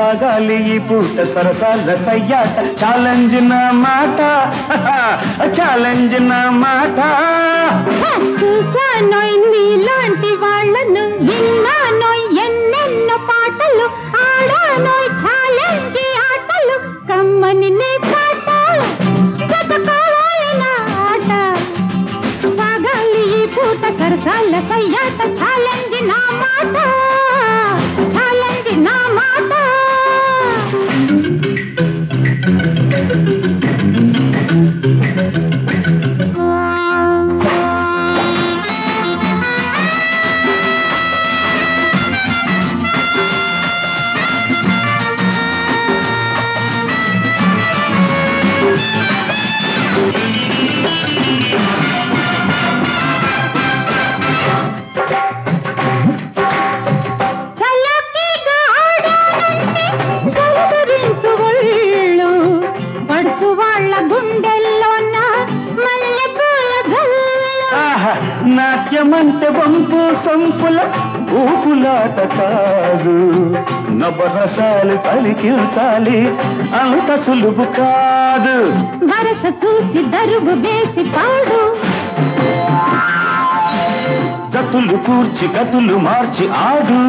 సాగాలి ఈ పూట సరసాల సయ్యాట ఛాలెంజ్ నా మాట ఛాలెంజ్ నా మాట చూసానోయ్ నీలాంటి వాళ్ళను విన్నానోయ్ ఎన్నెన్నో పాటలు ఆడానోయ్ ఛాలెంజ్ ఆటలు కమ్మని నీ పాట జతకోవాలి నా ఆట సాగాలి ఈ పూట సరసాల సయ్యాట ఛాలెంజ్ నా మాట ఛాలెంజ్ నా మాట చల్లకిగా ఆడానంటే కలవరించు ఒళ్ళు పడుచు వాళ్ళ గుండెల్లోన మల్లెపూల గల్లు ఆహా, నాట్యమంటే వంపు సొంపుల ఊపులాట కాదు నవరసాలు పలికించాలి అంత సులువు కాదు వరస చూసి దరువు వేసి పాడు జతులు కూర్చి గతులు మార్చి ఆడు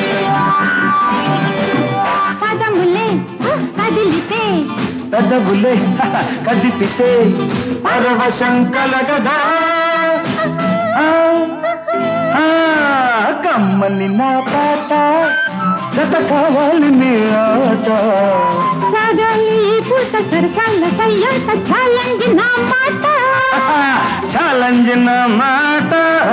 పదములే కదిలితే పెదవులే కదిపితే పరవశం కలగదా ఆ, ఆ, కమ్మని నా పాట జత కావాలి నీ ఆట సాగాలి ఈ పూట సరసాల సయ్యాట ఛాలెంజ్ నా మాట ఛాలెంజ్ నా మాట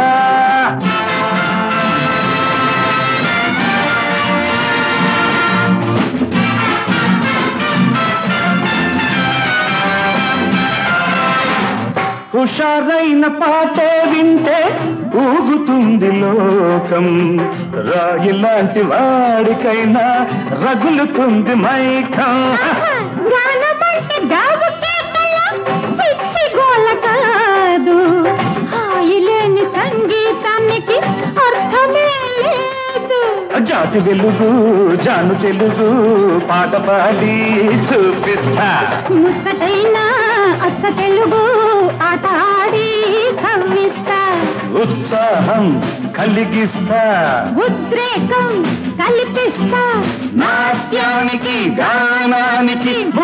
హుషారైన పాటే వింటే ఊగుతుంది లోకం రాయి లాంటి వాడికైనా రగులుతుంది మైకం జ్ఞానమంటే జాబు కేకల పిచ్చి గోల కాదు హాయి లేని సంగీతానికి అర్థమే లేదు జాతి వెలుగు జాను తెలుగు పాట పాడి చూపిస్తా ముచ్చటైన అచ్చ తెలుగు ఆట ఆడి కవ్విస్తా ఉత్సాహం కలిగిస్తా ఉద్రేకం కల్పిస్తా నాట్యానికి గానానికి